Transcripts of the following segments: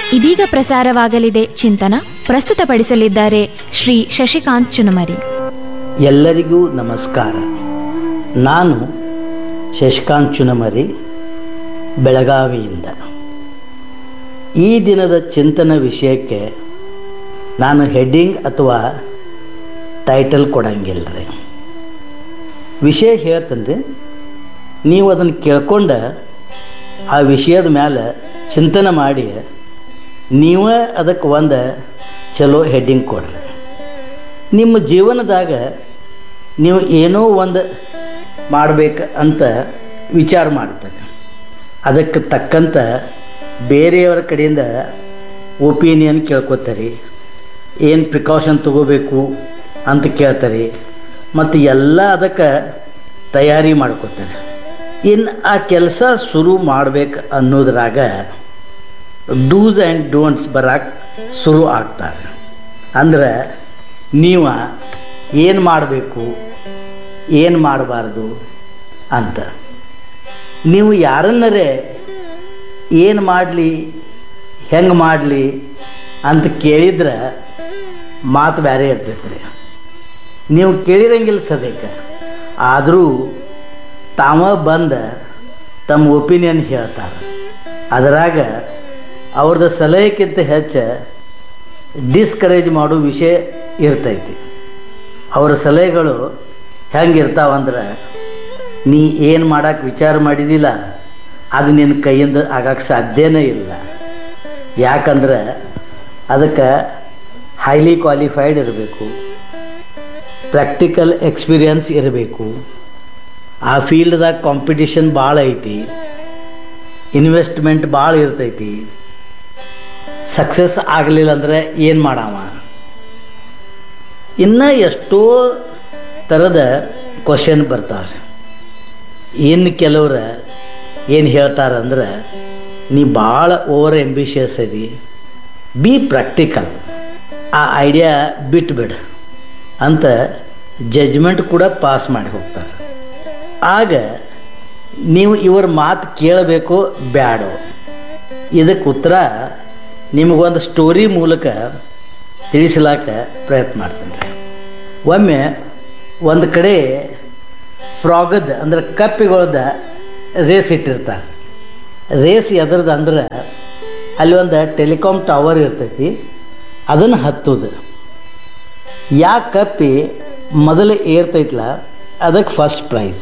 ಇದೀಗ ಪ್ರಸಾರವಾಗಲಿದೆ ಚಿಂತನ ಪ್ರಸ್ತುತಪಡಿಸಲಿದ್ದಾರೆ ಶ್ರೀ ಶಶಿಕಾಂತ್ ಚುನಮರಿ ಎಲ್ಲರಿಗೂ ನಮಸ್ಕಾರ ನಾನು ಶಶಿಕಾಂತ್ ಚುನಮರಿ ಬೆಳಗಾವಿಯಿಂದ ಈ ದಿನದ ಚಿಂತನ ವಿಷಯಕ್ಕೆ ನಾನು ಹೆಡ್ಡಿಂಗ್ ಅಥವಾ ಟೈಟಲ್ ಕೊಡಂಗಿಲ್ಲ ರೀ ವಿಷಯ ಹೇಳ್ತೇನೆ ನೀವು ಅದನ್ನು ಕೇಳ್ಕೊಂಡ ಆ ವಿಷಯದ ಮೇಲೆ ಚಿಂತನೆ ಮಾಡಿ ನೀವೇ ಅದಕ್ಕೆ ಒಂದು ಚಲೋ ಹೆಡ್ಡಿಂಗ್ ಕೊಡ್ರಿ ನಿಮ್ಮ ಜೀವನದಾಗ ನೀವು ಏನೋ ಒಂದು ಮಾಡಬೇಕು ಅಂತ ವಿಚಾರ ಮಾಡ್ತಾರೆ ಅದಕ್ಕೆ ತಕ್ಕಂಥ ಬೇರೆಯವರ ಕಡೆಯಿಂದ ಒಪಿನಿಯನ್ ಕೇಳ್ಕೊತಾರೆ ಏನು ಪ್ರಿಕಾಷನ್ ತಗೋಬೇಕು ಅಂತ ಕೇಳ್ತಾರೆ ಮತ್ತು ಎಲ್ಲ ಅದಕ್ಕೆ ತಯಾರಿ ಮಾಡ್ಕೋತಾರೆ ಇನ್ನು ಆ ಕೆಲಸ ಶುರು ಮಾಡ್ಬೇಕು ಅನ್ನೋದ್ರಾಗ ಡೂಸ್ ಆ್ಯಂಡ್ ಡೋಂಟ್ಸ್ ಬರಕ್ಕೆ ಶುರು ಆಗ್ತಾರೆ ಅಂದ್ರೆ ನೀವು ಏನು ಮಾಡಬೇಕು ಏನು ಮಾಡಬಾರ್ದು ಅಂತ ನೀವು ಯಾರನ್ನರೇ ಏನು ಮಾಡಲಿ ಹೆಂಗೆ ಮಾಡಲಿ ಅಂತ ಕೇಳಿದ್ರೆ ಮಾತು ಬೇರೆ ಇರ್ತೈತೆ ರೀ ನೀವು ಕೇಳಿರಂಗಿಲ್ಲ ಸದ್ಯಕ್ಕೆ ಆದರೂ ತಾವ ಬಂದ ತಮ್ಮ ಒಪಿನಿಯನ್ ಹೇಳ್ತಾರೆ ಅದರಾಗ ಅವ್ರದ್ದು ಸಲಹೆಕ್ಕಿಂತ ಹೆಚ್ಚು ಡಿಸ್ಕರೇಜ್ ಮಾಡೋ ವಿಷಯ ಇರ್ತೈತಿ ಅವರ ಸಲಹೆಗಳು ಹೆಂಗಿರ್ತಾವಂದ್ರೆ ನೀ ಏನು ಮಾಡಕ್ಕೆ ವಿಚಾರ ಮಾಡಿದಿಲ್ಲ ಅದು ನಿನ್ನ ಕೈಯಿಂದ ಆಗಕ್ಕೆ ಸಾಧ್ಯನೇ ಇಲ್ಲ ಯಾಕಂದ್ರೆ ಅದಕ್ಕೆ ಹೈಲಿ ಕ್ವಾಲಿಫೈಡ್ ಇರಬೇಕು ಪ್ರಾಕ್ಟಿಕಲ್ ಎಕ್ಸ್ಪೀರಿಯನ್ಸ್ ಇರಬೇಕು ಆ ಫೀಲ್ಡ್ದಾಗ ಕಾಂಪಿಟಿಷನ್ ಭಾಳ ಐತಿ ಇನ್ವೆಸ್ಟ್ಮೆಂಟ್ ಭಾಳ ಇರ್ತೈತಿ ಸಕ್ಸಸ್ ಆಗಲಿಲ್ಲ ಅಂದರೆ ಏನು ಮಾಡಾವ ಇನ್ನು ಎಷ್ಟೋ ಥರದ ಕ್ವಶನ್ ಬರ್ತಾವೆ ಇನ್ನು ಕೆಲವ್ರು ಏನು ಹೇಳ್ತಾರಂದ್ರೆ ನೀ ಭಾಳ ಓವರ್ ಎಂಬಿಷಿಯಸ್ ಅದಿ ಬಿ ಪ್ರಾಕ್ಟಿಕಲ್ ಆ ಐಡಿಯಾ ಬಿಟ್ಬಿಡು ಅಂತ ಜಜ್ಮೆಂಟ್ ಕೂಡ ಪಾಸ್ ಮಾಡಿ ಹೋಗ್ತಾರೆ ಆಗ ನೀವು ಇವರ ಮಾತು ಕೇಳಬೇಕು ಬ್ಯಾಡೋ ಇದಕ್ಕೆ ಉತ್ತರ ನಿಮಗೊಂದು ಸ್ಟೋರಿ ಮೂಲಕ ತಿಳಿಸಲಾಕ ಪ್ರಯತ್ನ ಮಾಡ್ತೀನಿ ರೀ ಒಮ್ಮೆ ಒಂದು ಕಡೆ ಫ್ರಾಗದ ಅಂದ್ರೆ ಕಪ್ಪಿಗಳದ ರೇಸ್ ಇಟ್ಟಿರ್ತಾರೆ ರೇಸ್ ಎದ್ರದ್ದು ಅಂದ್ರೆ ಅಲ್ಲಿ ಒಂದು ಟೆಲಿಕಾಮ್ ಟವರ್ ಇರ್ತೈತಿ ಅದನ್ನು ಹತ್ತುದು ಯಾ ಕಪ್ಪಿ ಮೊದಲು ಏರ್ತೈತ್ಲ ಅದಕ್ಕೆ ಫಸ್ಟ್ ಪ್ರೈಸ್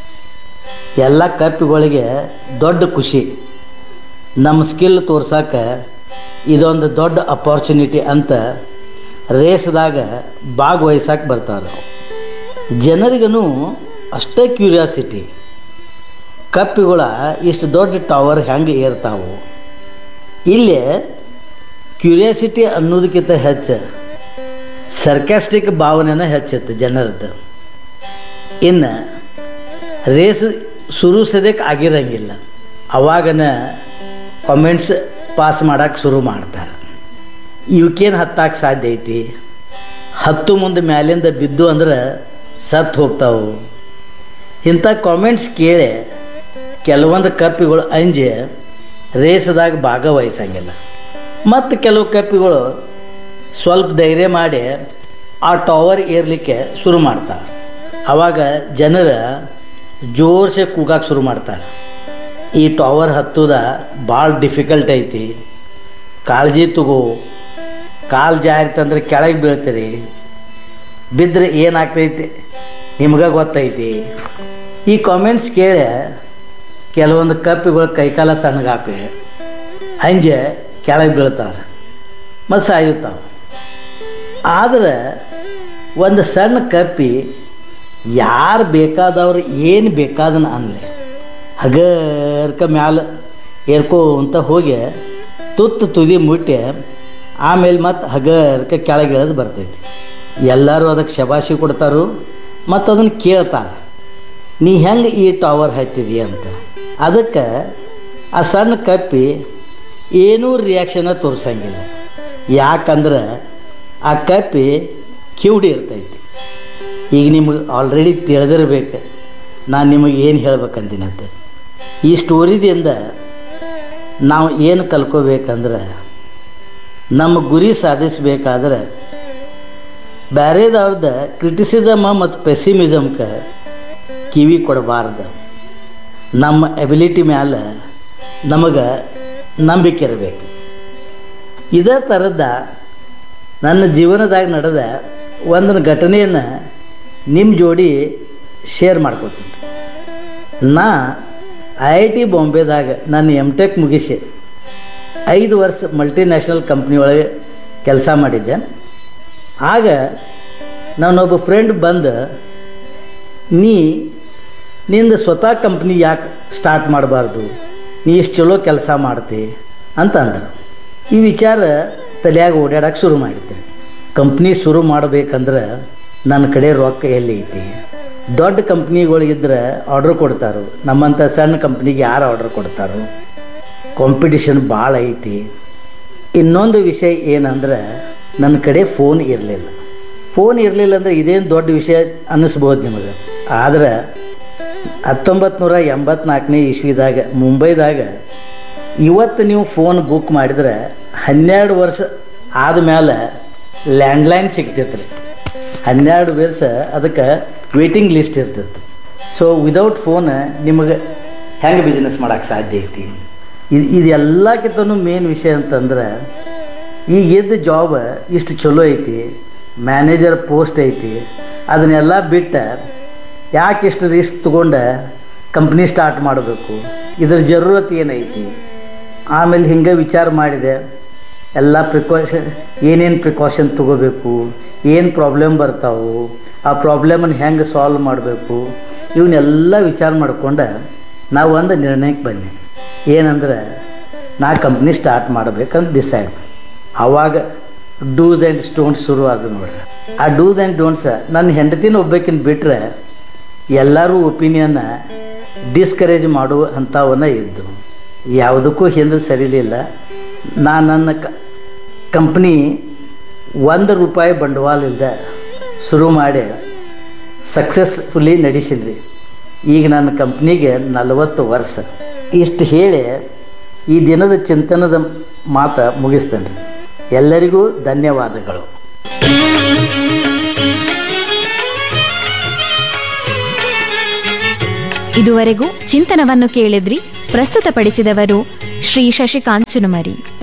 ಎಲ್ಲ ಕಪ್ಪಿಗಳಿಗೆ ದೊಡ್ಡ ಖುಷಿ ನಮ್ಮ ಸ್ಕಿಲ್ ತೋರ್ಸಕ್ಕೆ ಇದೊಂದು ದೊಡ್ಡ ಅಪಾರ್ಚುನಿಟಿ ಅಂತ ರೇಸ್ದಾಗ ಭಾಗವಹಿಸಕ್ಕೆ ಬರ್ತಾರೆ ಜನರಿಗೂ ಅಷ್ಟೇ ಕ್ಯೂರಿಯಾಸಿಟಿ ಕಪ್ಪಿಗಳ ಇಷ್ಟು ದೊಡ್ಡ ಟವರ್ ಹೆಂಗೆ ಏರ್ತಾವು ಇಲ್ಲಿ ಕ್ಯೂರಿಯಾಸಿಟಿ ಅನ್ನೋದಕ್ಕಿಂತ ಹೆಚ್ಚು ಸರ್ಕ್ಯಾಸ್ಟಿಕ್ ಭಾವನೆನ ಹೆಚ್ಚಿತ್ತು ಜನರದ್ದು ಇನ್ನು ರೇಸ್ ಶುರು ಸದ್ಯಕ್ಕೆ ಆಗಿರಂಗಿಲ್ಲ ಅವಾಗನ ಕಾಮೆಂಟ್ಸ್ ಪಾಸ್ ಮಾಡಕ್ಕೆ ಶುರು ಮಾಡ್ತಾರೆ ಇವಕ್ಕೇನು ಹತ್ತಕ್ಕೆ ಸಾಧ್ಯ ಐತಿ ಹತ್ತು ಮುಂದೆ ಮ್ಯಾಲಿಂದ ಬಿದ್ದು ಅಂದ್ರೆ ಸತ್ತು ಹೋಗ್ತಾವು ಇಂಥ ಕಾಮೆಂಟ್ಸ್ ಕೇಳಿ ಕೆಲವೊಂದು ಕಪ್ಪಿಗಳು ಅಂಜಿ ರೇಸ್ದಾಗ ಭಾಗವಹಿಸಂಗಿಲ್ಲ ಮತ್ತು ಕೆಲವು ಕಪ್ಪಿಗಳು ಸ್ವಲ್ಪ ಧೈರ್ಯ ಮಾಡಿ ಆ ಟವರ್ ಏರ್ಲಿಕ್ಕೆ ಶುರು ಮಾಡ್ತಾರೆ ಆವಾಗ ಜನರ ಜೋರ್ಸೆ ಕೂಗಕ್ಕೆ ಶುರು ಮಾಡ್ತಾರೆ ಈ ಟವರ್ ಹತ್ತುದ ಭಾಳ ಡಿಫಿಕಲ್ಟ್ ಐತಿ ಕಾಳಜಿ ತಗೋ ಕಾಲು ಜಾರಿತಂದ್ರೆ ಕೆಳಗೆ ಬೀಳ್ತೀರಿ ಬಿದ್ದರೆ ಏನಾಗ್ತೈತಿ ನಿಮ್ಗೆ ಗೊತ್ತೈತಿ ಈ ಕಾಮೆಂಟ್ಸ್ ಕೇಳಿ ಕೆಲವೊಂದು ಕಪ್ಪಿಗಳು ಕೈಕಾಲ ತಣ್ಣಗಾಪಿ ಹಂಜೆ ಕೆಳಗೆ ಬೀಳ್ತಾವೆ ಮತ್ತು ಸಾಯುತ್ತಾವೆ ಆದ್ರೆ ಒಂದು ಸಣ್ಣ ಕಪ್ಪಿ ಯಾರು ಬೇಕಾದವ್ರು ಏನು ಬೇಕಾದನ್ನ ಅನ್ಲಿ ಹಗರ್ಕ ಮ್ಯಾಲ ಏರ್ಕೋಂತ ಹೋಗಿ ತುತ್ತು ತುದಿ ಮುಟ್ಟಿ ಆಮೇಲೆ ಮತ್ತು ಹಗರ್ಕ ಕೆಳಗಿಳದು ಬರ್ತೈತಿ ಎಲ್ಲರೂ ಅದಕ್ಕೆ ಶಬಾಷಿ ಕೊಡ್ತಾರು ಮತ್ತು ಅದನ್ನು ಕೇಳ್ತಾರೆ ನೀ ಹೆಂಗೆ ಈ ಟವರ್ ಹತ್ತಿದಿ ಅಂತ ಅದಕ್ಕೆ ಆ ಸಣ್ಣ ಕಪ್ಪಿ ಏನೂ ರಿಯಾಕ್ಷನ ತೋರಿಸಂಗಿಲ್ಲ ಯಾಕಂದ್ರೆ ಆ ಕಪ್ಪಿ ಕಿವುಡಿ ಇರ್ತೈತಿ ಈಗ ನಿಮಗೆ ಆಲ್ರೆಡಿ ತಿಳಿದಿರ್ಬೇಕು ನಾನು ನಿಮಗೆ ಏನು ಹೇಳ್ಬೇಕಂತೀನಂತ ಈ ಸ್ಟೋರಿದಿಂದ ನಾವು ಏನು ಕಲ್ಕೋಬೇಕಂದ್ರೆ ನಮ್ಮ ಗುರಿ ಸಾಧಿಸಬೇಕಾದ್ರೆ ಬ್ಯಾರೇದವ್ರದ ಕ್ರಿಟಿಸಿಸಮ ಮತ್ತು ಪೆಸಿಮಿಸಮ್ಗೆ ಕಿವಿ ಕೊಡಬಾರ್ದು ನಮ್ಮ ಎಬಿಲಿಟಿ ಮ್ಯಾಲ ನಮಗೆ ನಂಬಿಕೆ ಇರಬೇಕು ಇದೇ ಥರದ ನನ್ನ ಜೀವನದಾಗ ನಡೆದ ಒಂದು ಘಟನೆಯನ್ನು ನಿಮ್ಮ ಜೋಡಿ ಶೇರ್ ಮಾಡ್ಕೊತೀನಿ ನಾ ಐ ಐ ಟಿ ಬಾಂಬೆದಾಗ ನಾನು ಎಮ್ ಟೆಕ್ ಮುಗಿಸಿ ಐದು ವರ್ಷ ಮಲ್ಟಿನ್ಯಾಷನಲ್ ಕಂಪ್ನಿ ಒಳಗೆ ಕೆಲಸ ಮಾಡಿದ್ದೆ ಆಗ ನನ್ನೊಬ್ಬ ಫ್ರೆಂಡ್ ಬಂದು ನೀ ನಿಂದು ಸ್ವತಃ ಕಂಪ್ನಿ ಯಾಕೆ ಸ್ಟಾರ್ಟ್ ಮಾಡಬಾರ್ದು ನೀ ಇಷ್ಟು ಚಲೋ ಕೆಲಸ ಮಾಡ್ತಿ ಅಂತ ಅಂದರು ಈ ವಿಚಾರ ತಲೆಯಾಗ ಓಡಾಡಕ್ಕೆ ಶುರು ಮಾಡಿದ್ದೆ ಕಂಪ್ನಿ ಶುರು ಮಾಡಬೇಕಂದ್ರೆ ನನ್ನ ಕಡೆ ರೊಕ್ಕ ಎಲ್ಲಿ ಐತಿ ದೊಡ್ಡ ಕಂಪ್ನಿಗಳಿಗಿದ್ರೆ ಆರ್ಡ್ರ್ ಕೊಡ್ತಾರೋ ನಮ್ಮಂಥ ಸಣ್ಣ ಕಂಪ್ನಿಗೆ ಯಾರು ಆರ್ಡ್ರ್ ಕೊಡ್ತಾರೋ ಕಾಂಪಿಟಿಷನ್ ಭಾಳ ಐತಿ ಇನ್ನೊಂದು ವಿಷಯ ಏನಂದ್ರೆ ನನ್ನ ಕಡೆ ಫೋನ್ ಇರಲಿಲ್ಲ ಫೋನ್ ಇರಲಿಲ್ಲ ಅಂದರೆ ಇದೇನು ದೊಡ್ಡ ವಿಷಯ ಅನ್ನಿಸ್ಬೋದು ನಿಮಗೆ ಆದ್ರೆ ಹತ್ತೊಂಬತ್ತು ನೂರ ಎಂಬತ್ನಾಲ್ಕನೇ ಇಸ್ವಿದಾಗ ಮುಂಬೈದಾಗ ಇವತ್ತು ನೀವು ಫೋನ್ ಬುಕ್ ಮಾಡಿದ್ರೆ ಹನ್ನೆರಡು ವರ್ಷ ಆದಮೇಲೆ ಲ್ಯಾಂಡ್ಲೈನ್ ಸಿಗ್ತೈತೆ ರೀ ಹನ್ನೆರಡು ವರ್ಷ ಅದಕ್ಕೆ ವೇಟಿಂಗ್ ಲಿಸ್ಟ್ ಇರ್ತಿತ್ತು ಸೊ ವಿದೌಟ್ ಫೋನ್ ನಿಮಗೆ ಹೆಂಗೆ ಬಿಸ್ನೆಸ್ ಮಾಡೋಕ್ಕೆ ಸಾಧ್ಯ ಐತಿ ಇದು ಇದೆಲ್ಲಕ್ಕಿಂತನೂ ಮೇನ್ ವಿಷಯ ಅಂತಂದ್ರೆ ಈಗ ಎದ್ದ ಜಾಬ್ ಇಷ್ಟು ಚಲೋ ಐತಿ ಮ್ಯಾನೇಜರ್ ಪೋಸ್ಟ್ ಐತಿ ಅದನ್ನೆಲ್ಲ ಬಿಟ್ಟು ಯಾಕೆ ಇಷ್ಟು ರಿಸ್ಕ್ ತೊಗೊಂಡು ಕಂಪ್ನಿ ಸ್ಟಾರ್ಟ್ ಮಾಡಬೇಕು ಇದ್ರ ಜರೂರತ್ ಏನೈತಿ ಆಮೇಲೆ ಹಿಂಗೆ ವಿಚಾರ ಮಾಡಿದೆ ಎಲ್ಲ ಪ್ರಿಕಾಷನ್ ಏನೇನು ಪ್ರಿಕಾಷನ್ ತೊಗೋಬೇಕು ಏನು ಪ್ರಾಬ್ಲಮ್ ಬರ್ತಾವು ಆ ಪ್ರಾಬ್ಲಮನ್ನು ಹೆಂಗೆ ಸಾಲ್ವ್ ಮಾಡಬೇಕು ಇವನ್ನೆಲ್ಲ ವಿಚಾರ ಮಾಡ್ಕೊಂಡು ನಾವು ಒಂದು ನಿರ್ಣಯಕ್ಕೆ ಬನ್ನಿ ಏನಂದ್ರೆ ನಾ ಕಂಪ್ನಿ ಸ್ಟಾರ್ಟ್ ಮಾಡ್ಬೇಕಂತ ಡಿಸೈಡ್ ಆವಾಗ ಡೂಸ್ ಆ್ಯಂಡ್ ಸ್ಟೋನ್ಸ್ ಶುರು ಆದ ನೋಡ್ರಿ ಆ ಡೂಸ್ ಆ್ಯಂಡ್ ಡೋಂಟ್ಸ್ ನನ್ನ ಹೆಂಡತಿನ ಒಬ್ಬಾಕಿನ ಬಿಟ್ಟರೆ ಎಲ್ಲರೂ ಒಪಿನಿಯನ್ನ ಡಿಸ್ಕರೇಜ್ ಮಾಡುವ ಅಂಥವನ್ನ ಇದ್ದು ಯಾವುದಕ್ಕೂ ಹಿಂದೆ ಸರಿಲಿಲ್ಲ ನಾ ನನ್ನ ಕ ಕಂಪ್ನಿ ಒಂದು ರೂಪಾಯಿ ಬಂಡವಾಳ ಇಲ್ಲದೆ ಶುರು ಮಾಡಿ ಸಕ್ಸಸ್ಫುಲಿ ನಡೆಸಿದ್ರಿ ಈಗ ನನ್ನ ಕಂಪ್ನಿಗೆ ನಲವತ್ತು ವರ್ಷ ಇಷ್ಟು ಹೇಳಿ ಈ ದಿನದ ಚಿಂತನದ ಮಾತು ಮುಗಿಸ್ತೇನೆ ರೀ ಎಲ್ಲರಿಗೂ ಧನ್ಯವಾದಗಳು ಇದುವರೆಗೂ ಚಿಂತನವನ್ನು ಕೇಳಿದ್ರಿ ಪ್ರಸ್ತುತಪಡಿಸಿದವರು ಶ್ರೀ ಶಶಿಕಾಂತ್ ಚುನುಮರಿ